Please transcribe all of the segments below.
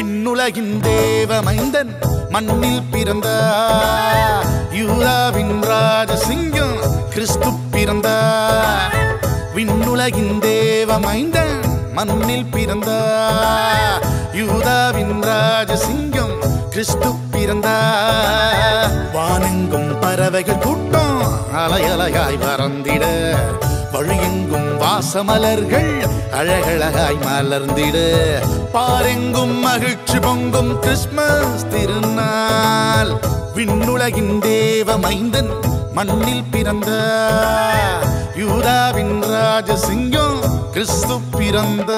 விண்ணுலகின் தேவ மைந்தன் மண்ணில் பிறந்த யூதாவின் ராஜசிங்கம் கிறிஸ்து பிறந்த விண்ணுலகின் தேவ மைந்தன் மண்ணில் பிறந்த யூதாவின் ராஜசிங்கம் கிறிஸ்து பிறந்த வானெங்கும் பறவைகள் கூட்டம் அலையலையாய் பறந்திட வழியெங்கும் வாசமலர்கள் அழகழகாய் மலர்ந்திட பாரெங்கும் மகிழ்ச்சி பொங்கும் கிறிஸ்மஸ் திருநாள் விண்ணுலகின் தேவ மைந்தன் மண்ணில் பிறந்த யூதாவின் ராஜசிங்கம் கிறிஸ்து பிறந்த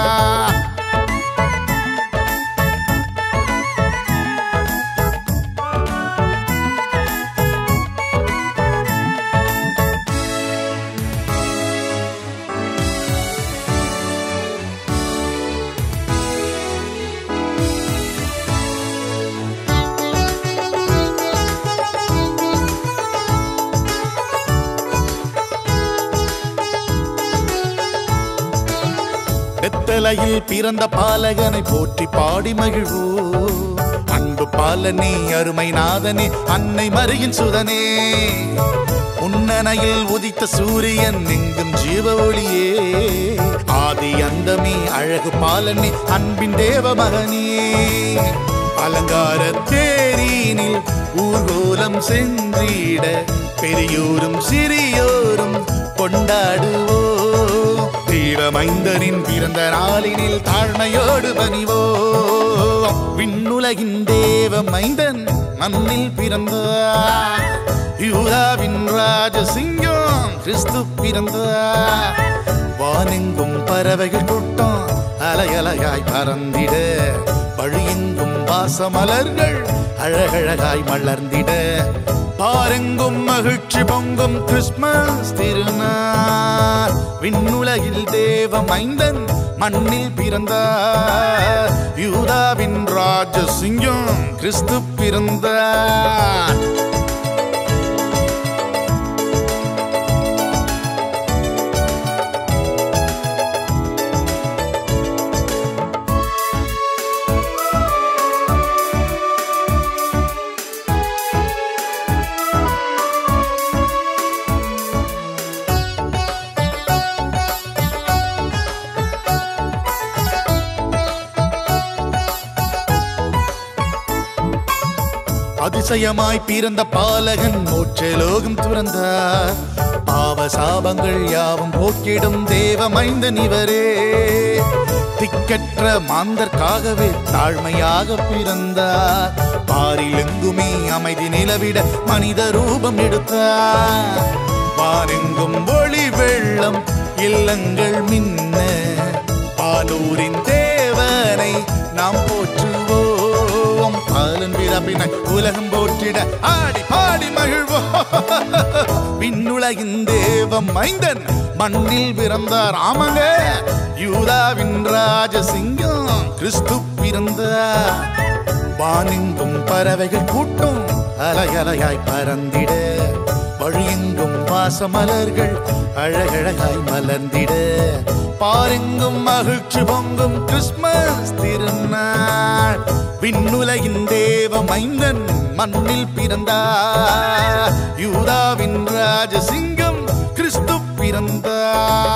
வெத்தலையில் பிறந்த பாலகனை போற்றி பாடி மகிழ்வோ அன்பு பாலனே அருமை நாதனே அன்னை மருகின் சுதனே முன்னணையில் உதித்த சூரியன் எங்கும் ஜீவ ஒளியே ஆதி அந்தமே அழகு பாலனே அன்பின் தேவ மகனே அலங்கார தேரீனில் ஊர்கோலம் சென்றிட பெரியோரும் சிறியோரும் கொண்டாடுவோ தீரமைந்தரின் பிறந்த நாளினில் தாழ்மையோடு பணிவோ விண்ணுலகின் தேவ மைந்தன் மண்ணில் பிறந்த யூதாவின் ராஜசிங்கம் கிறிஸ்து பிறந்த வானெங்கும் பறவைகள் கூட்டம் அலையலையாய் பறந்திட வழியெங்கும் வாசமலர்கள் அழகழகாய் மலர்ந்திட பாரெங்கும் மகிழ்ச்சி பொங்கும் கிறிஸ்மஸ் திருநாள் விண்ணுலகில் தேவ மைந்தன் மண்ணில் பிறந்தார் யூதாவின் ராஜசிங்கம் கிறிஸ்து பிறந்தார் அதிசயமாய் பிறந்த பாலகன் மோட்சலோகம் துறந்தார் பாவ சாபங்கள் யாவும் போக்கிடும் தேவ மைந்தன் இவரே திக்கற்ற மாந்தர்க்காகவே தாழ்மையாக பிறந்தார் பாரில் எங்குமே அமைதி நிலவிட மனித ரூபம் எடுத்தார் வானெங்கும் ஒளி வெள்ளம் இல்லங்கள் மின்ன பாலூரின் தேவனை நாம் போற்றுவோம் பாலன் பிறப்பினை உலகம் போற்றிட ஆடி பாடி மகிழ்வோம் விண்ணுலகின் தேவம் மைந்தன் மண்ணில் பிறந்தார் ஆமாங்க யூதாவின் ராஜசிங்கம் கிறிஸ்து பிறந்தார் வானெங்கும் பறவைகள் கூட்டம் அலையலையாய் பறந்திட வழியெங்கும் வாசமலர்கள் அழகழகாய் மலர்ந்திட பாரெங்கும் மகிழ்ச்சி பொங்கும் கிறிஸ்மஸ் திருநாள் விண்ணுலகின் தேவ மைந்தன் மண்ணில் பிறந்தார் யூதாவின் ராஜசிங்கம் கிறிஸ்து பிறந்தார்